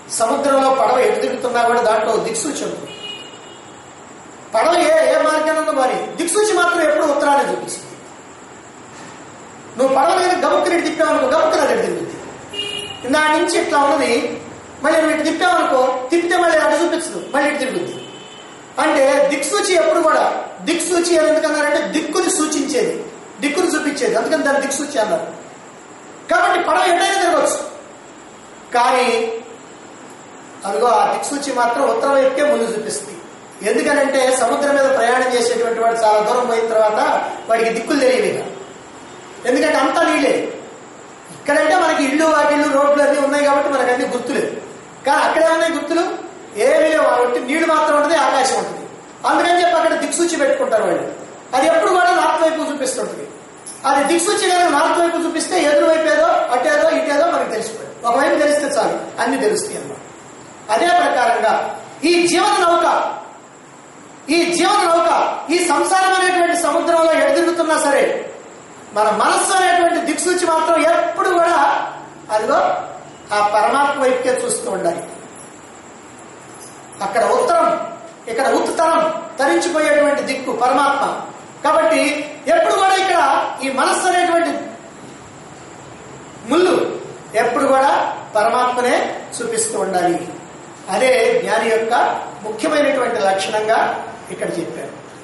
సముద్రంలో పడవ ఎటు తిరుగుతున్నా కూడా దాంట్లో దిక్సూచి ఉంటుంది పడవ ఏ ఏ మార్గాన మరి దిక్సూచి మాత్రం ఎప్పుడు ఉత్తరాన్ని చూపిస్తుంది నువ్వు పడవ మీద గబుక్కుని తిప్పావనుకో గబుక్కున అటు తిరుగుతుంది నా నుంచి ఇట్లా ఉన్నది మళ్ళీ నువ్వు ఇటు తిప్పావనుకో తిప్పితే మళ్ళీ అటు చూపించదు మళ్ళీ ఇటు తిరుగుతుంది అంటే దిక్సూచి ఎప్పుడు కూడా దిక్సూచి అని ఎందుకన్నారంటే దిక్కుని సూచించేది దిక్కుని చూపించేది అందుకని దాన్ని దిక్సూచి అన్నారు కాబట్టి పడవ ఎటైనా తిరగచ్చు కానీ అదిగో ఆ దిక్సూచి మాత్రం ఉత్తరం వైపుకే ముందు చూపిస్తుంది ఎందుకనంటే సముద్రం మీద ప్రయాణం చేసేటువంటి వాడు చాలా దూరం పోయిన తర్వాత వాడికి దిక్కులు తెలియదు ఇక. ఎందుకంటే అంతా నీళ్ళే ఇక్కడంటే మనకి ఇల్లు వాటిల్లు రోడ్లు అన్నీ ఉన్నాయి కాబట్టి మనకు అన్ని గుర్తులేదు కానీ అక్కడే ఉన్నాయి గుర్తులు ఏమీ లేవు కాబట్టి నీళ్లు మాత్రం ఉంటుంది ఆకాశం ఉంటుంది అందుకని చెప్పి అక్కడ దిక్సూచి పెట్టుకుంటారు వాళ్ళు అది ఎప్పుడు కూడా నార్త్ వైపు చూపిస్తుంటుంది అది దిక్సూచి కనుక నార్త్ వైపు చూపిస్తే ఎదురు వైపు ఏదో అటేదో ఇటేదో మనకు తెలిసిపోయింది ఒకవైపు తెలిస్తే చాలు అన్ని తెలుస్తాయి అన్నమాట అదే ప్రకారంగా ఈ జీవన నౌక ఈ జీవన నౌక ఈ సంసారం అనేటువంటి సముద్రంలో ఎదురుగుతున్నా సరే మన మనస్సు అనేటువంటి దిక్సూచి మాత్రం ఎప్పుడు కూడా అదిగో ఆ పరమాత్మ వైపుకే చూస్తూ ఉండాలి అక్కడ ఉత్తరం ఇక్కడ ఉత్తరం తరించిపోయేటువంటి దిక్కు పరమాత్మ కాబట్టి ఎప్పుడు కూడా ఇక్కడ ఈ మనస్సు అనేటువంటి ముళ్ళు ఎప్పుడు కూడా పరమాత్మనే చూపిస్తూ ఉండాలి అదే జ్ఞాని యొక్క ముఖ్యమైనటువంటి లక్షణంగా ఇక్కడ చెప్పారు